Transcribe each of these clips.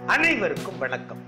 அனைவருக்கும் வணக்கம்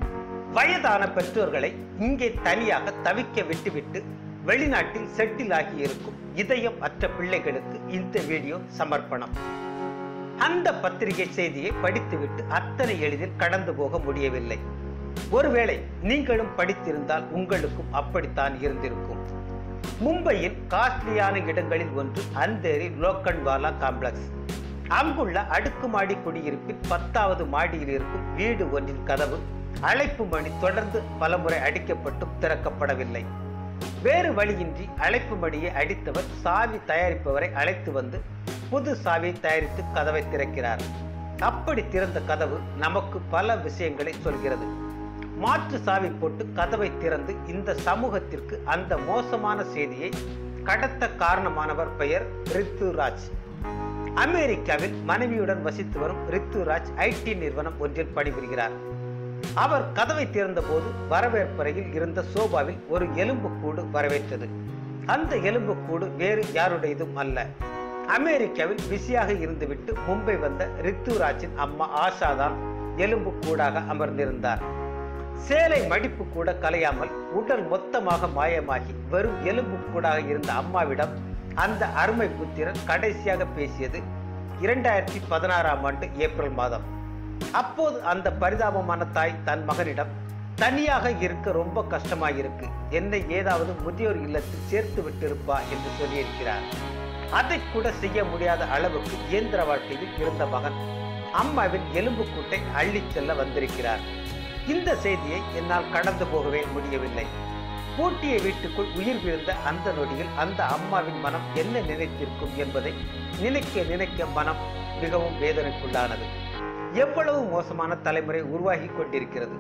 வயதான பெற்றோர்களை இங்கே தனியாக தவிக்க விட்டுவிட்டு வெளிநாட்டில் செட்டில் ஆகி இருக்கும் இதயம் அற்ற பிள்ளைகளுக்கு இந்த வீடியோ சமர்ப்பணம் அந்த பத்திரிகை செய்தியை படித்துவிட்டு அத்தனை எளிதில் கடந்து போக முடியவில்லை ஒருவேளை நீங்களும் படித்திருந்தால் உங்களுக்கும் அப்படித்தான் இருந்திருக்கும் மும்பையின் காஸ்ட்லியான இடங்களில் ஒன்று அந்தேரி லோக்கன்வாலா காம்ப்ளெக்ஸ் அங்குள்ள அடுக்குமாடி குடியிருப்பில் பத்தாவது மாடியில் இருக்கும் வீடு ஒன்றின் கதவு அழைப்பு மணி தொடர்ந்து பலமுறை அடிக்கப்பட்டும் திறக்கப்படவில்லை வேறு வழியின்றி அழைப்பு மணியை அடித்தவர் சாவி தயாரிப்பவரை அழைத்து வந்து புது சாவியை தயாரித்து கதவை திறக்கிறார் அப்படி திறந்த கதவு நமக்கு பல விஷயங்களை சொல்கிறது மாற்று சாவி போட்டு கதவை திறந்து இந்த சமூகத்திற்கு அந்த மோசமான செய்தியை கடத்த காரணமானவர் பெயர் ரித்துராஜ் அமெரிக்காவில் மனைவியுடன் வசித்து வரும் ரித்துராஜ் ஐடி நிறுவனம் ஒன்றில் பணிபுரிகிறார் அவர் கதவை திறந்தபோது வரவேற்பறையில் இருந்த சோபாவில் ஒரு எலும்புக்கூடு வரவேற்றது அந்த எலும்புக்கூடு வேறு யாருடையதும் அல்ல அமெரிக்காவில் பிஸியாக இருந்துவிட்டு மும்பை வந்த ரித்துராஜின் அம்மா ஆஷா தான் எலும்பு கூடாக அமர்ந்திருந்தார் சேலை மடிப்பு கூட கலையாமல் உடல் மொத்தமாக மாயமாகி வெறும் எலும்பு கூடாக இருந்த அம்மாவிடம் அந்த அருமை புத்திரன் கடைசியாக பேசியது இரண்டாயிரத்தி பதினாறாம் ஆண்டு ஏப்ரல் மாதம் அப்போது அந்த பரிதாபமான தாய் தன் மகனிடம் தனியாக இருக்க ரொம்ப கஷ்டமாயிருக்கு என்னை ஏதாவது முதியோர் இல்லத்தில் சேர்த்து விட்டிருப்பா என்று சொல்லியிருக்கிறார் அதை கூட செய்ய முடியாத அளவுக்கு இயந்திர வாழ்க்கையில் இருந்த மகன் அம்மாவின் எலும்புக்கூட்டை அள்ளிச் செல்ல வந்திருக்கிறார் இந்த செய்தியை என்னால் கடந்து போகவே முடியவில்லை பூட்டிய வீட்டுக்குள் உயிர் விழுந்த அந்த நொடியில் அந்த அம்மாவின் மனம் என்ன நினைத்திருக்கும் என்பதை நினைக்க நினைக்க மனம் மிகவும் வேதனைக்குள்ளானது எவ்வளவு மோசமான தலைமுறை உருவாகி கொண்டிருக்கிறது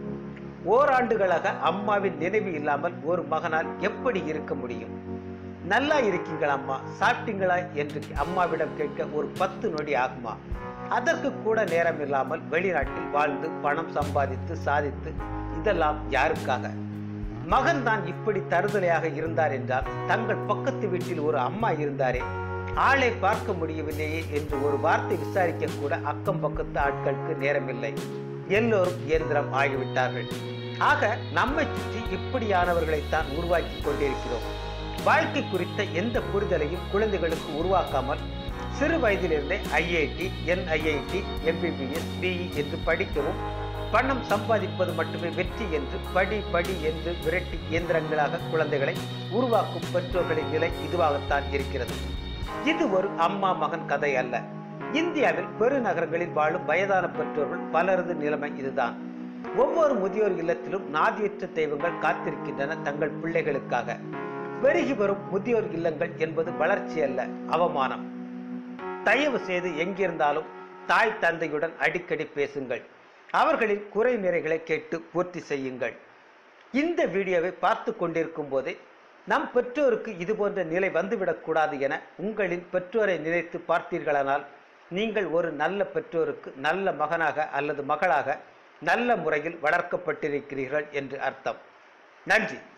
ஓராண்டுகளாக அம்மாவின் நினைவு இல்லாமல் ஒரு மகனால் எப்படி இருக்க முடியும் நல்லா இருக்கீங்களா அம்மா சாப்பிட்டீங்களா என்று அம்மாவிடம் கேட்க ஒரு பத்து நொடி ஆகுமா அதற்கு கூட நேரம் இல்லாமல் வெளிநாட்டில் வாழ்ந்து பணம் சம்பாதித்து சாதித்து இதெல்லாம் யாருக்காக மகன் தான் இப்படி தருதலையாக இருந்தார் என்றால் தங்கள் பக்கத்து வீட்டில் ஒரு அம்மா இருந்தாரே ஆளை பார்க்க முடியவில்லையே என்று ஒரு வார்த்தை விசாரிக்க கூட அக்கம் பக்கத்து ஆட்களுக்கு நேரமில்லை எல்லோரும் இயந்திரம் ஆகிவிட்டார்கள் ஆக நம்மை சுற்றி இப்படியானவர்களைத்தான் உருவாக்கி கொண்டிருக்கிறோம் வாழ்க்கை குறித்த எந்த புரிதலையும் குழந்தைகளுக்கு உருவாக்காமல் சிறு வயதிலிருந்தே ஐஐடி என்ஐஐடி எம்பிபிஎஸ் பிஇ என்று படிக்கவும் பணம் சம்பாதிப்பது மட்டுமே வெற்றி என்று படி படி என்று விரட்டி இயந்திரங்களாக குழந்தைகளை உருவாக்கும் பெற்றோர்களின் நிலை இதுவாகத்தான் இருக்கிறது இது ஒரு அம்மா மகன் கதை அல்ல இந்தியாவில் பெருநகரங்களில் வாழும் வயதான பெற்றோர்கள் பலரது நிலைமை இதுதான் ஒவ்வொரு முதியோர் இல்லத்திலும் நாதியற்ற தெய்வங்கள் காத்திருக்கின்றன தங்கள் பிள்ளைகளுக்காக பெருகி வரும் முதியோர் இல்லங்கள் என்பது வளர்ச்சி அல்ல அவமானம் தயவு செய்து எங்கிருந்தாலும் தாய் தந்தையுடன் அடிக்கடி பேசுங்கள் அவர்களின் குறை நிறைகளை கேட்டு பூர்த்தி செய்யுங்கள் இந்த வீடியோவை பார்த்து கொண்டிருக்கும் போதே நம் பெற்றோருக்கு இது போன்ற நிலை வந்துவிடக்கூடாது என உங்களின் பெற்றோரை நினைத்து பார்த்தீர்களானால் நீங்கள் ஒரு நல்ல பெற்றோருக்கு நல்ல மகனாக அல்லது மகளாக நல்ல முறையில் வளர்க்கப்பட்டிருக்கிறீர்கள் என்று அர்த்தம் நன்றி